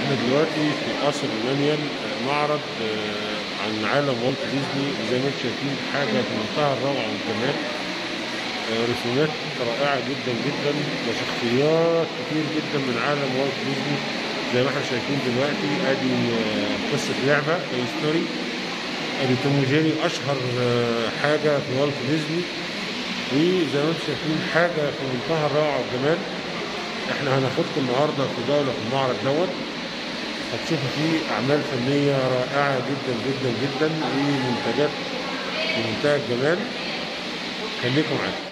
احنا دلوقتي في قصر المانيال آه، معرض آه، عن عالم والت ديزني زي ما انتم شايفين حاجه في منتهى الروعه والجمال آه، رسومات رائعه جدا جدا وشخصيات كتير جدا من عالم والت ديزني زي ما احنا شايفين دلوقتي ادي آه، قصه لعبه توي ستوري ادي توم وجيري اشهر آه، حاجه في والت ديزني وزي ما انتم شايفين حاجه في منتهى الروعه والجمال احنا هناخدكم النهارده في جوله في المعرض دوت هتشوفوا فيه اعمال فنيه رائعه جدا جدا جدا ومنتجات في منتهى الجمال خليكم معانا